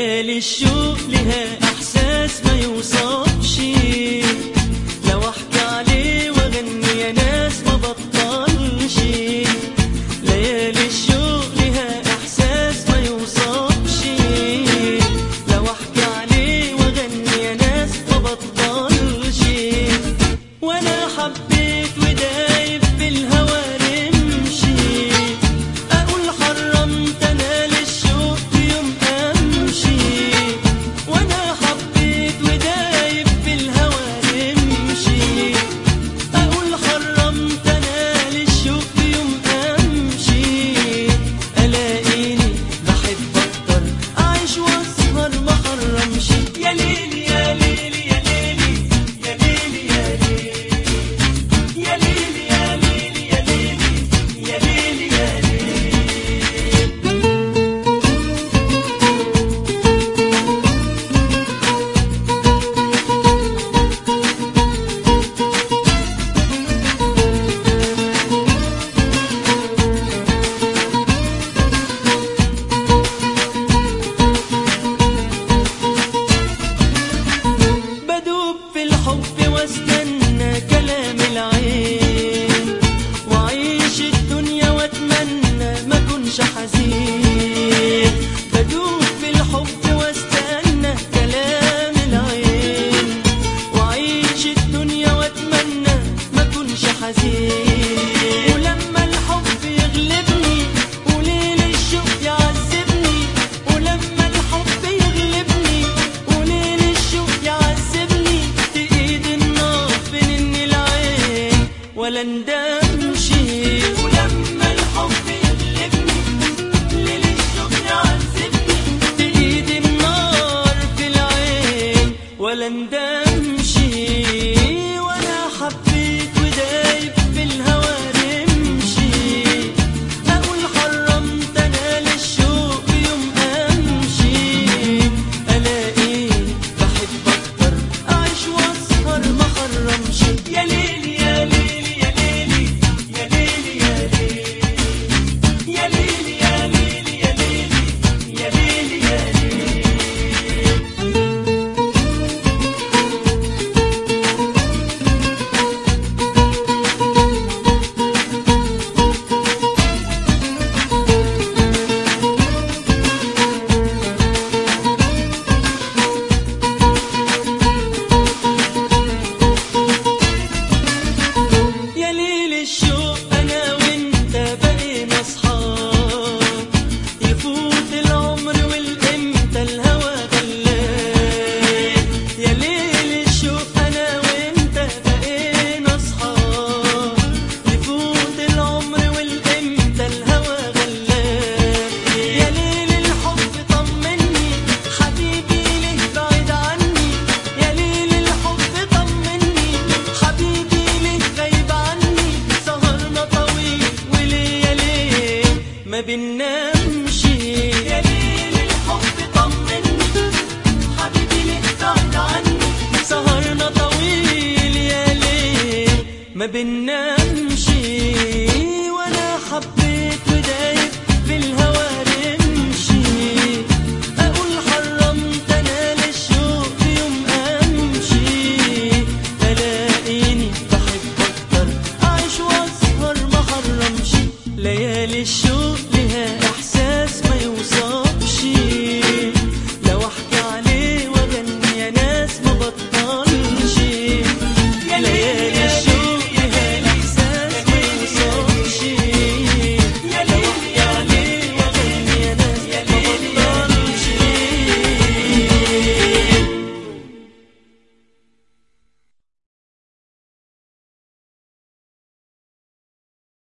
ليالي الشوق لها احساس ما يوصفش لو احكي عليه واغني يا ناس ما بطلش ليالي الشوق لها احساس ما يوصفش لو احكي عليه واغني يا ناس ما بطلش وانا حبيت ودايب في الهوى رمشي اقول حرمت انا للشوق في يوم امشي وانا حبيت ودايب في الهوى رمشي اقول حرمت انا للشوق في يوم امشي الاقيني بحب اكتر اعيش واسهر ما حرمش يا ليلي يا ليلي يا ليلي يا ليلي يا ليلي يا ليلي يا ليلي يا ليلي يا ليلي يا ليلي بدوب في الحب واستنى كلام العين واعيش الدنيا واتمنى ما اكونش حزين بدوب في الحب واستنى كلام العين واعيش الدنيا واتمنى ما اكونش حزين ولما الحب يغلبني وليل الشوق يعذبني ولما الحب يغلبني وليل الشوق يعذبني تقيد النار بين العين ولا ندمشي ولما الحب يغلبني ليل الشوق يعذبني تقيد النار في العين ولا ندمشي وانا حبيت ودايب في الهوى رمشي اقول حرمت انا للشوق يوم امشي الاقيني بحب اكتر اعيش واسهر ما حرمش يا ليلي يا ليلي يا ليلي يا ليلي يا ليلي يا ليلي يا ليلي يا ليلي يا ليلي يا ليلي يا ليل الشوق انا وانت بقينا اصحاب يفوت العمر والامتى الهوى غلاب يا ليل الشوق انا وانت بقينا اصحاب يفوت العمر والامتى الهوى غلاب يا ليل الحب طمني حبيبي ليه بعيد عني يا ليل الحب طمني حبيبي ليه غايب عني سهرنا طويل وليالي ما بننامش يا ليل الحب طمني حبيبي ليه بعيد عني سهرنا طويل يا ليل ما بننامش